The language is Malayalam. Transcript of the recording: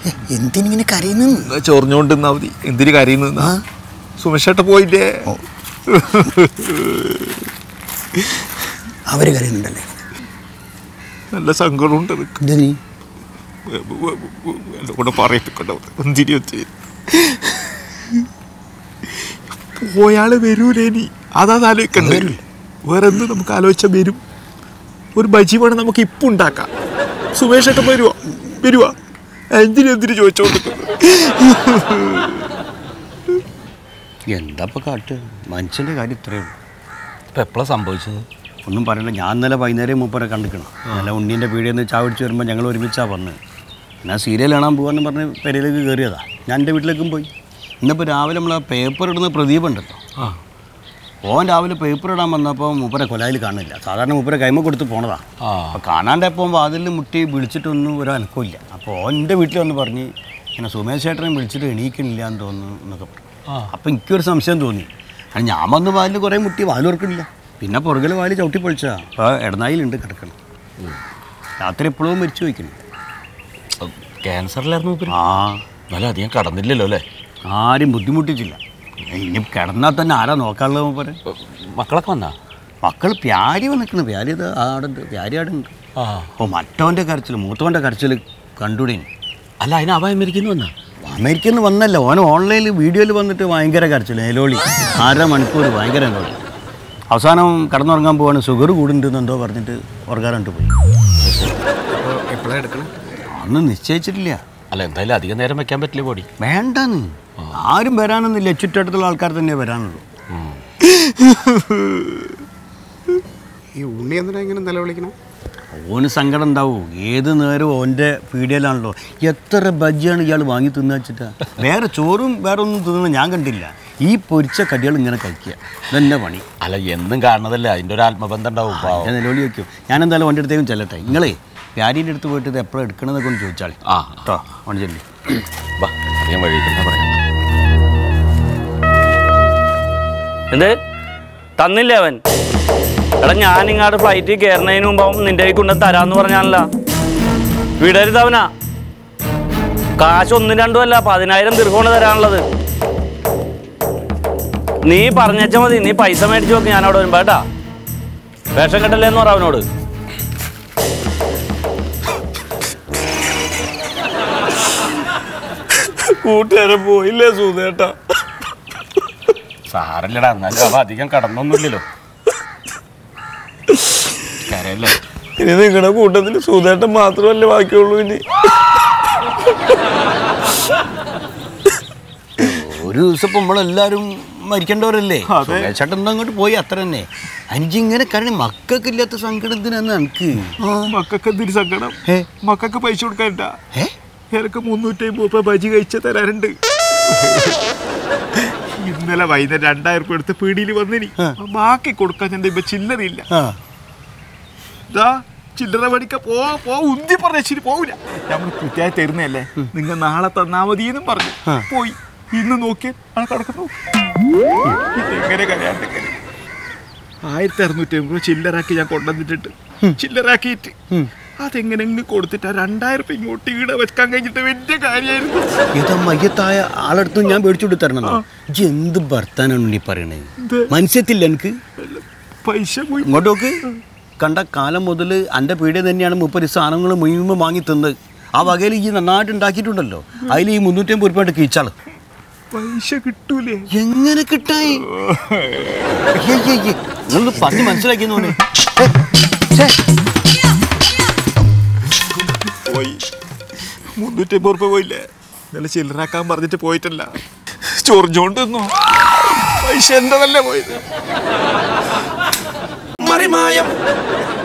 എന്തിനിങ്ങനെ കരയുന്നു ചൊറിഞ്ഞോണ്ട് നിന്നാ മതി എന്തിന് കരയുന്ന സുമേഷേട്ട പോയില്ലേ അവര് കരയുന്നുണ്ടല്ലേ നല്ല സങ്കടമുണ്ട് എനിക്ക്. എന്തിനി എന്നെ കൂടെ പറയിപ്പിക്കണ്ട എന്തിരി വെച്ച് പോയാള് വരൂലേ ഇനി അതാ ആലോചിക്കണ്ടേ വേറെ എന്ത് നമുക്ക് ആലോചിച്ചാൽ വരും ഒരു ബജി വേണം നമുക്ക് ഇപ്പം ഉണ്ടാക്കാം സുമേഷ് ഏട്ടൻ വരുവാ വരുവാ എന്തിനു എന്തിനു ചോദിച്ചോണ്ടിരിക്കുന്നത് എന്താ ഇപ്പൊ കാട്ട് മനുഷ്യന്റെ കാര്യം ഇത്രയേ ഉള്ളൂ ഇപ്പം എപ്പോഴാണ് സംഭവിച്ചത് ഒന്നും പറയണ്ട ഞാൻ ഇന്നലെ വൈകുന്നേരം മൂപ്പരെ കണ്ടിക്കണം നല്ല ഉണ്ണീൻ്റെ പീടിയിൽ നിന്ന് ചാവിടിച്ച് വരുമ്പോൾ ഞങ്ങൾ ഒരുമിച്ചാണ് വന്നത് ഞാൻ സീരിയൽ കാണാൻ പോകാമെന്ന് പറഞ്ഞ് പെരയിലേക്ക് കയറിയതാ ഞാൻ എൻ്റെ വീട്ടിലേക്കും പോയി ഇന്നിപ്പോൾ രാവിലെ നമ്മൾ ആ പേപ്പർ ഇടുന്ന പ്രദീപ് ഉണ്ടല്ലോ ആ ഓൻ രാവിലെ പേപ്പർ ഇടാൻ വന്നപ്പോൾ മൂപ്പരെ കൊലായിൽ കാണില്ല സാധാരണ മൂപ്പരെ കൈമ കൊടുത്ത് പോണതാ ആ അപ്പോൾ കാണാണ്ടപ്പോൾ വാതിലിൽ മുട്ടി വിളിച്ചിട്ടൊന്നും ഒരു അനക്കമില്ല അപ്പോൾ ഓൻ എൻ്റെ വീട്ടിൽ വന്ന് പറഞ്ഞ് ഇങ്ങനെ സുമേഷ് ചേട്ടനെ വിളിച്ചിട്ട് എണീക്കണില്ല എന്ന് തോന്നുന്നു എന്നൊക്കെ പറഞ്ഞു ആ. അപ്പോൾ എനിക്കൊരു സംശയം തോന്നി കാരണം ഞാൻ വന്ന് വാതിൽ കുറേ മുട്ടി വാതിൽ ഓർക്കണില്ല പിന്നെ പുറകിൽ വാതിൽ ചവിട്ടി പൊളിച്ചാ അപ്പോൾ ഇടനായിലുണ്ട് കിടക്കണം രാത്രി എപ്പോഴും മരിച്ചു വയ്ക്കണം ക്യാൻസറിലായിരുന്നു ഇപ്പം ആ എന്നാലും അധികം കടന്നില്ലല്ലോ അല്ലേ ആരും ബുദ്ധിമുട്ടിച്ചില്ല ഇനി കിടന്നാൽ തന്നെ ആരാ നോക്കാനുള്ളത് മൂപ്പരെ മക്കളൊക്കെ വന്നാ മക്കൾ പ്യാരി വന്നിക്കണം പ്യാരി ഇത് ആടെ ഉണ്ട് പ്യാരി ആടെ ഉണ്ട് ആ അപ്പോൾ മറ്റവൻ്റെ കരച്ചിൽ മൂത്തവൻ്റെ കരച്ചിൽ കണ്ടുകൂടി അല്ല അതിന് അവ അമേരിക്കയിൽ നിന്ന് വന്നാ അമേരിക്കയിൽ നിന്ന് വന്നല്ല ഓൻ ഓൺലൈനിൽ വീഡിയോയിൽ വന്നിട്ട് ഭയങ്കര കരച്ചിൽ നിലോളി അര മണിക്കൂർ ഭയങ്കര നിലോളി അവസാനം കടന്നുറങ്ങാൻ പോവാണ് ഷുഗർ കൂടുന്നുണ്ടെന്ന് എന്തോ പറഞ്ഞിട്ട് ഉറങ്ങാറുണ്ട് പോയി എപ്പോഴാണ് എടുക്കണം അന്ന് നിശ്ചയിച്ചിട്ടില്ല അല്ല എന്തായാലും അധികം നേരം വെക്കാൻ പറ്റില്ല ബോഡി വേണ്ടാന്ന് ആരും വരാനൊന്നുമില്ല ചുറ്റടുത്തുള്ള ആൾക്കാർ തന്നെ വരാനുള്ളൂ ഈ ഉണ്ണി എന്തിനാ ഇങ്ങനെ നിലവിളിക്കണം ഓന് സങ്കടം ഉണ്ടാവും ഏത് നേരവും ഓൻ്റെ പീഡിയയിലാണല്ലോ എത്ര ബജ്ജിയാണ് ഇയാൾ വാങ്ങി തിന്നു വെച്ചിട്ടാ വേറെ ചോറും വേറെ ഒന്നും തിന്നുന്നത് ഞാൻ കണ്ടില്ല ഈ പൊരിച്ച കടികൾ ഇങ്ങനെ കഴിക്കുക ഇതെന്നെ പണി അല്ല എന്നും കാണുന്നതല്ലേ അതിൻ്റെ ഒരു ആത്മബന്ധം ഉണ്ടാവും പാവം. എൻ്റെ നിലവിളി വയ്ക്കും ഞാൻ എന്തായാലും ഓൻ്റെ അടുത്തേക്കും ചെല്ലട്ടെ നിങ്ങളേ വ്യാരീൻ്റെ അടുത്ത് പോയിട്ട് ഇത് എപ്പോഴും എടുക്കണമെന്നൊക്കെ ഒന്ന് ചോദിച്ചാളി ആ കേട്ടോ ഓൺ ചെല്ലി വാ അധികം വഴിക്കുന്ന പറയാം എന്ത് തന്നില്ലേ അവൻ എടാ ഞാൻ ഇങ്ങോട്ട് ഫ്ലൈറ്റിൽ കയറുന്നതിന് മുമ്പ് അവൻ നിന്റെ കൈ കൊണ്ട് തരാന്ന് പറഞ്ഞാണല്ല വിടരുത് അവനാ കാശ് ഒന്നും രണ്ടും അല്ല പതിനായിരം ദീർഘമാണ് തരാനുള്ളത് നീ പറഞ്ഞാ മതി നീ പൈസ മേടിച്ചു നോക്ക് ഞാൻ അവിടെ വരുമ്പോ കേട്ടാ വേഷം കെട്ടല്ലേ എന്ന് പറ അവനോട് കൂട്ടുകാരെ പോയില്ലേ സുധേട്ടാ സാറില്ലടാ എന്നാലും അവ അധികം കടന്നൊന്നുമില്ലല്ലോ കരയല്ലേ ഇനി നിങ്ങളുടെ കൂട്ടത്തിൽ സുധേട്ടൻ മാത്രമല്ലേ ബാക്കിയുള്ളൂ ഇനി ഒരു ദിവസം ഇപ്പം നമ്മളെല്ലാവരും മരിക്കേണ്ടവരല്ലേ ചേട്ടൻ അങ്ങോട്ട് പോയി അത്ര തന്നെ അഞ്ചിങ്ങനെ കാരണം മക്കൾക്കില്ലാത്ത സങ്കടത്തിനാണ് എനിക്ക് മക്കൾക്ക് എന്തിന് സങ്കടം ഏ? മക്കൾക്ക് പൈസ കൊടുക്കാനിട്ടാ ഏ എനിക്ക് മുന്നൂറ്റി അമ്പത് രൂപ ബജി കഴിച്ച തരാറുണ്ട് ഇന്നലെ വൈകുന്നേരം രണ്ടായിരം രൂപ എടുത്ത് പീടിയിൽ വന്നിനി ബാക്കി കൊടുക്കാൻ ഞാൻ ഇപ്പൊ ചില്ലറയില്ല ആ ഇതാ ചില്ലറ മേടിക്ക പോ പോ ഉന്തി പറഞ്ഞ ശരി പോവില്ല നമ്മൾ കൃത്യമായി തരുന്നതല്ലേ നിങ്ങൾ നാളെ തന്നാ മതി എന്നും പറഞ്ഞു പോയി ഇന്ന് നോക്കിയാൽ ആ കിടക്കുന്നു ഇതെങ്ങനെ കരയാണ്ട് ആയിരത്തി അറുന്നൂറ്റി അമ്പത് രൂപ ചില്ലറാക്കി ഞാൻ കൊണ്ടുവന്നിട്ടുണ്ട് ചില്ലറാക്കിയിട്ട് അതെങ്ങനെങ്കിലും കൊടുത്തിട്ട് ആ രണ്ടായിരം രൂപ ഇങ്ങോട്ട് ഈടെ വെക്കാൻ കഴിഞ്ഞിട്ട് വലിയ കാര്യമായിരുന്നു ഏതാ മയ്യത്തായ ആളടുത്ത് ഞാൻ മേടിച്ചു കൊടുത്തരണം ഇജ്ജ് എന്ത് ഭർത്താനാണ് നീ പറയണേ മനസ്സത്തില്ല എനിക്ക് പൈസ പോയി ഇങ്ങോട്ട് നോക്ക് കണ്ട കാലം മുതൽ എൻ്റെ പീടിയ തന്നെയാണ് മുപ്പത് സാധനങ്ങൾ മുഴുവൻ വാങ്ങി തിന്നത് ആ വകയിൽ ഈ നന്നായിട്ട് ഉണ്ടാക്കിയിട്ടുണ്ടല്ലോ അതിൽ ഈ മുന്നൂറ്റമ്പത് ഉറുപ്പായിട്ട് കീച്ചാള് പൈസ കിട്ടൂലേ എങ്ങനെ കിട്ടായി നിങ്ങൾ പറഞ്ഞ് മനസ്സിലാക്കിയെന്ന് തോന്നി പോയി മുന്നൂറ്റി അമ്പത് റുപ്യ പോയില്ലേ ഇന്നലെ ചില്ലറാക്കാൻ പറഞ്ഞിട്ട് പോയിട്ടല്ല ചൊറിഞ്ഞോണ്ടെന്നോ പൈസ എൻ്റെതല്ലേ പോയത് മറിമായം